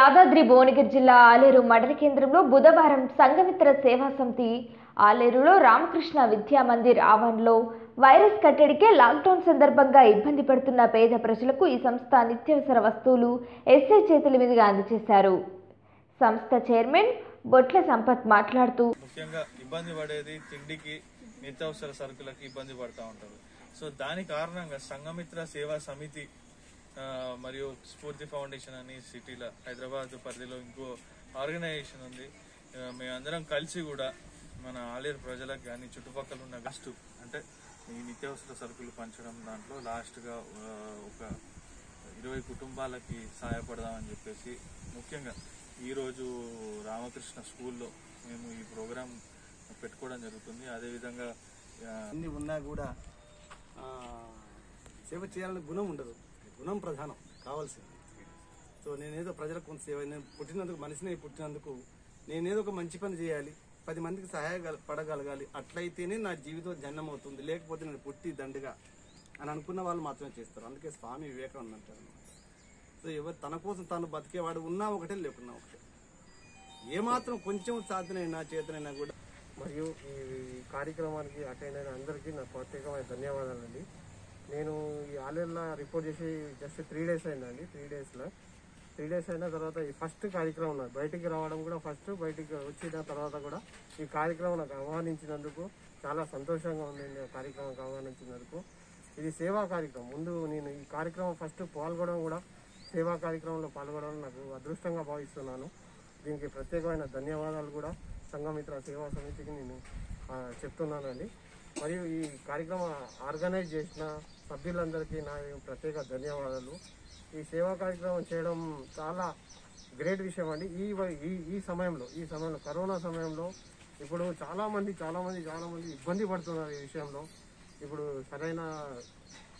యాదాద్రి భువనగిరి జిల్లా ఆలేరు మండల కేంద్రంలో బుధవారం సంఘమిత్ర సేవా సమితి ఆలేరులో రామకృష్ణ విద్యా మందిర్ ఆవరణలో వైరస్ కట్టడికే లాక్డౌన్ సందర్భంగా ఇబ్బంది పడుతున్న పేద ప్రజలకు ఈ సంస్థ నిత్యావసర వస్తువులు ఎస్ఐ చేతుల మీదుగా అందజేశారు సంస్థ చైర్మన్ బొట్ల సంపత్ మాట్లాడుతూ ముఖ్యంగా ఇబ్బంది పడేది తిండికి నిత్యావసర సరుకులకి ఇబ్బంది పడతా ఉంటారు సో దాని కారణంగా సంఘమిత్ర సేవా సమితి ఆ, మరియు స్ఫూర్తి ఫౌండేషన్ అని సిటీలో హైదరాబాద్ పరిధిలో ఇంకో ఆర్గనైజేషన్ ఉంది ఆ, మేమందరం కలిసి కూడా మన ఆలేరు ప్రజలకు కానీ చుట్టుపక్కల ఉన్న గస్ట్ అంటే ఈ నిత్యావసర సరుకులు పంచడం దాంట్లో లాస్ట్గా ఆ, ఒక ఇరవై కుటుంబాలకి సహాయపడదామని చెప్పేసి ముఖ్యంగా ఈరోజు రామకృష్ణ స్కూల్లో మేము ఈ ప్రోగ్రాం పెట్టుకోవడం జరుగుతుంది అదేవిధంగా ఆ, అన్ని ఉన్నా కూడా ఆ, సేవ చేయాలనే గుణం ఉండదు గుణం ప్రధానం కావాల్సింది సో నేనేదో ప్రజలకు కొంత సేవ నేను పుట్టినందుకు మనిషిని పుట్టినందుకు నేనేదో ఒక మంచి పని చేయాలి పది మందికి సహాయ పడగలగాలి అట్లయితేనే నా జీవితం జన్మం అవుతుంది లేకపోతే నేను పుట్టి దండగా అని అనుకున్న వాళ్ళు మాత్రమే చేస్తారు అందుకే స్వామి వివేకానంద అంటారు సో ఎవరు తన కోసం తాను బతికేవాడు ఉన్నా ఒకటే లేకున్నా ఒకటే ఏమాత్రం కొంచెం సాధనైనా చేతనైనా కూడా మరియు ఈ కార్యక్రమానికి అటెండ్ అయిన అందరికీ నా ప్రత్యేకమైన ధన్యవాదాలండి నేను ఈ ఆన్లైన్లో రిపోర్ట్ చేసి జస్ట్ త్రీ డేస్ అయిందండి త్రీ డేస్లో త్రీ డేస్ అయిన తర్వాత ఈ ఫస్ట్ కార్యక్రమం నాకు బయటికి రావడం కూడా ఫస్ట్ బయటికి వచ్చిన తర్వాత కూడా ఈ కార్యక్రమం నాకు ఆహ్వానించినందుకు చాలా సంతోషంగా ఉందండి ఆ కార్యక్రమానికి ఆహ్వానించినందుకు ఇది సేవా కార్యక్రమం ముందు నేను ఈ కార్యక్రమం ఫస్ట్ పాల్గొనడం కూడా సేవా కార్యక్రమంలో పాల్గొనడం నాకు అదృష్టంగా భావిస్తున్నాను దీనికి ప్రత్యేకమైన ధన్యవాదాలు కూడా సంఘమిత్ర సేవా సమితికి నేను ఆ, చెప్తున్నానండి మరియు ఈ కార్యక్రమం ఆర్గనైజ్ చేసిన సభ్యులందరికీ నా ప్రత్యేక ధన్యవాదాలు ఈ సేవా కార్యక్రమం చేయడం చాలా గ్రేట్ విషయం అండి ఈ వ- ఈ ఈ సమయంలో ఈ సమయంలో కరోనా సమయంలో ఇప్పుడు చాలా మంది చాలా మంది చాలా మంది ఇబ్బంది పడుతున్నారు ఈ విషయంలో ఇప్పుడు సరైన